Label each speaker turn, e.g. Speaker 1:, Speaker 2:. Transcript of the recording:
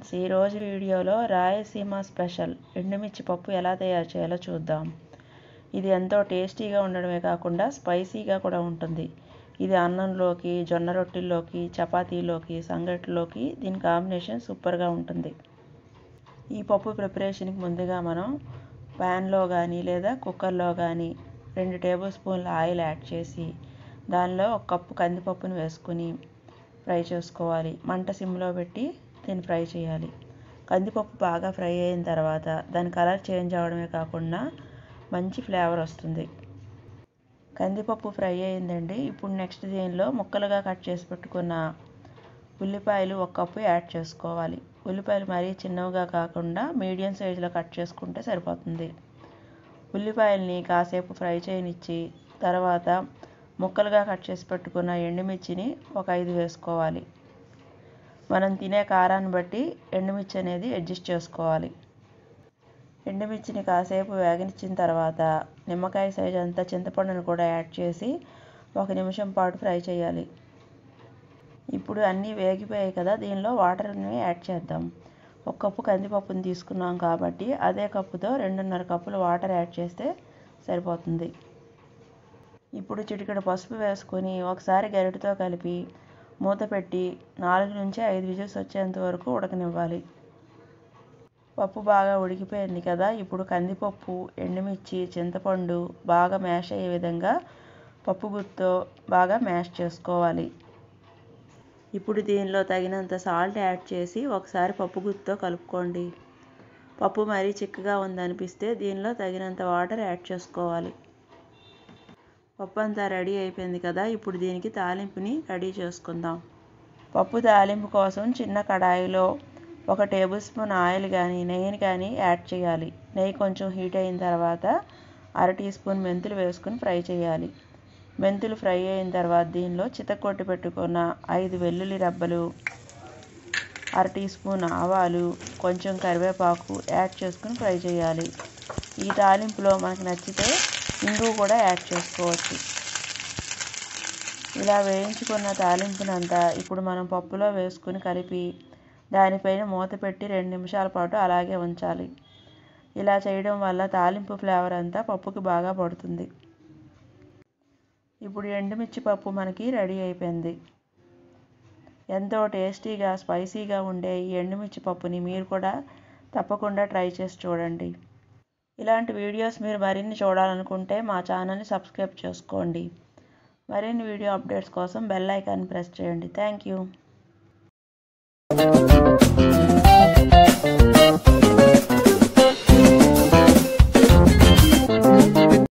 Speaker 1: friends ఈరోజు వీడియోలో Rayalaseema special ఎండుమిర్చి పప్పు ఎలా తయారు చేయాలో చూద్దాం ఇది ఎంతో టేస్టీగా ఉండడమే కాకుండా స్పైసీగా కూడా ఉంటుంది ఇది అన్నంలోకి జొన్న రొట్టెల్లోకి చపాతీలోకి సంగటిలోకి దీని కాంబినేషన్ సూపర్గా ఉంటుంది ఈ పప్పు ప్రిపరేషన్కి ముందుగా మనం ప్యాన్లో కానీ లేదా కుక్కర్లో కానీ రెండు టేబుల్ స్పూన్ల ఆయిల్ యాడ్ చేసి దానిలో ఒక కప్పు కందిపప్పును వేసుకుని ఫ్రై చేసుకోవాలి మంట సిమ్లో పెట్టి దీన్ని ఫ్రై చేయాలి కందిపప్పు బాగా ఫ్రై అయిన తర్వాత దాని కలర్ చేంజ్ అవడమే కాకుండా మంచి ఫ్లేవర్ వస్తుంది కందిపప్పు ఫ్రై అయిందండి ఇప్పుడు నెక్స్ట్ దీనిలో ముక్కలుగా కట్ చేసి పెట్టుకున్న ఉల్లిపాయలు ఒక కప్పు యాడ్ చేసుకోవాలి ఉల్లిపాయలు మరీ చిన్నవిగా కాకుండా మీడియం సైజులో కట్ చేసుకుంటే సరిపోతుంది ఉల్లిపాయల్ని కాసేపు ఫ్రై చేయనిచ్చి తర్వాత ముక్కలుగా కట్ చేసి పెట్టుకున్న ఎండుమిర్చిని ఒక ఐదు వేసుకోవాలి మనం తినే కారాన్ని బట్టి ఎండుమిర్చి అనేది అడ్జస్ట్ చేసుకోవాలి ఎండుమిర్చిని కాసేపు వేగనిచ్చిన తర్వాత నిమ్మకాయ సైజ్ అంతా చింతపండును కూడా యాడ్ చేసి ఒక నిమిషం పాటు ఫ్రై చేయాలి ఇప్పుడు అన్నీ వేగిపోయాయి కదా దీనిలో వాటర్ని యాడ్ చేద్దాం ఒక కప్పు కందిపప్పుని తీసుకున్నాం కాబట్టి అదే కప్పుతో రెండున్నర కప్పులు వాటర్ యాడ్ చేస్తే సరిపోతుంది ఇప్పుడు చిటికెడు పసుపు వేసుకొని ఒకసారి గరిటతో కలిపి మూత పెట్టి నాలుగు నుంచి ఐదు విజిల్స్ వచ్చేంత వరకు ఉడకనివ్వాలి పప్పు బాగా ఉడికిపోయింది కదా ఇప్పుడు కందిపప్పు ఎండుమిర్చి చింతపండు బాగా మ్యాష్ అయ్యే విధంగా పప్పు గుత్తో బాగా మ్యాష్ చేసుకోవాలి ఇప్పుడు దీనిలో తగినంత సాల్ట్ యాడ్ చేసి ఒకసారి పప్పు గుత్తో కలుపుకోండి పప్పు మరీ చిక్కగా ఉందనిపిస్తే దీనిలో తగినంత వాటర్ యాడ్ చేసుకోవాలి పప్పు అంతా రెడీ అయిపోయింది కదా ఇప్పుడు దీనికి తాలింపుని రెడీ చేసుకుందాం పప్పు తాలింపు కోసం చిన్న కడాయిలో ఒక టేబుల్ స్పూన్ ఆయిల్ కానీ నెయ్యిని కానీ యాడ్ చేయాలి నెయ్యి కొంచెం హీట్ అయిన తర్వాత అర టీ స్పూన్ మెంతులు వేసుకుని ఫ్రై చేయాలి మెంతులు ఫ్రై అయిన తర్వాత దీనిలో చితకొట్టి పెట్టుకున్న ఐదు వెల్లుల్లి రబ్బలు అర టీ స్పూన్ ఆవాలు కొంచెం కరివేపాకు యాడ్ చేసుకుని ఫ్రై చేయాలి ఈ తాలింపులో మనకు నచ్చితే ఇంగు కూడా యాడ్ చేసుకోవచ్చు ఇలా వేయించుకున్న తాలింపునంతా ఇప్పుడు మనం పప్పులో వేసుకుని కలిపి దానిపైన మూత పెట్టి రెండు నిమిషాల పాటు అలాగే ఉంచాలి ఇలా చేయడం వల్ల తాలింపు ఫ్లేవర్ అంతా పప్పుకి బాగా పడుతుంది ఇప్పుడు ఎండుమిర్చి పప్పు మనకి రెడీ అయిపోయింది ఎంతో టేస్టీగా స్పైసీగా ఉండే ఈ ఎండుమిర్చి పప్పుని మీరు కూడా తప్పకుండా ట్రై చేసి చూడండి ఇలాంటి వీడియోస్ మీరు మరిన్ని చూడాలనుకుంటే మా ఛానల్ని సబ్స్క్రైబ్ చేసుకోండి మరిన్ని వీడియో అప్డేట్స్ కోసం బెల్ ఐకాన్ ప్రెస్ చేయండి థ్యాంక్ యూ